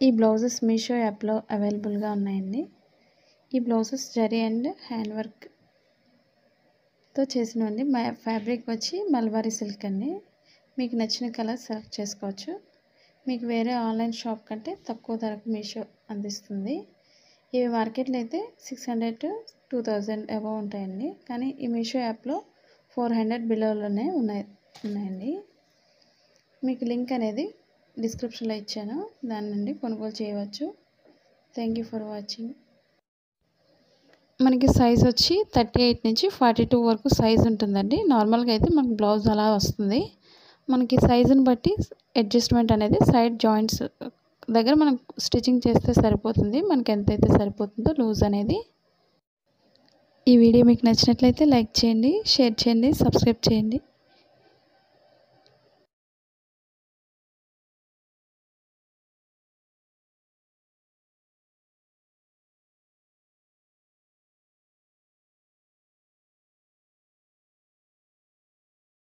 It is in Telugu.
ఈ బ్లౌజెస్ మీషో యాప్లో అవైలబుల్గా ఉన్నాయండి ఈ బ్లౌజెస్ జరీ అండ్ హ్యాండ్ వర్క్తో చేసినవండి మా ఫ్యాబ్రిక్ వచ్చి మల్బారీ సిల్క్ అండి మీకు నచ్చిన కలర్ సెలెక్ట్ చేసుకోవచ్చు మీకు వేరే ఆన్లైన్ షాప్ కంటే తక్కువ ధరకు మీషో అందిస్తుంది ఇవి మార్కెట్లో అయితే six hundred to two thousand above ఉంటాయండి కానీ ఈ మీషో యాప్లో ఫోర్ హండ్రెడ్ బిలోలోనే ఉన్నాయి ఉన్నాయండి మీకు లింక్ అనేది డిస్క్రిప్షన్లో ఇచ్చాను దాని నుండి కొనుగోలు చేయవచ్చు థ్యాంక్ యూ ఫర్ వాచింగ్ మనకి సైజ్ వచ్చి థర్టీ ఎయిట్ నుంచి ఫార్టీ టూ వరకు సైజ్ ఉంటుందండి నార్మల్గా అయితే మనకి బ్లౌజ్ అలా వస్తుంది మనకి సైజుని బట్టి అడ్జస్ట్మెంట్ అనేది సైడ్ జాయింట్స్ దగ్గర మనం స్టిచ్చింగ్ చేస్తే సరిపోతుంది మనకి ఎంతైతే సరిపోతుందో లూజ్ అనేది ఈ వీడియో మీకు నచ్చినట్లయితే లైక్ చేయండి షేర్ చేయండి సబ్స్క్రైబ్ చేయండి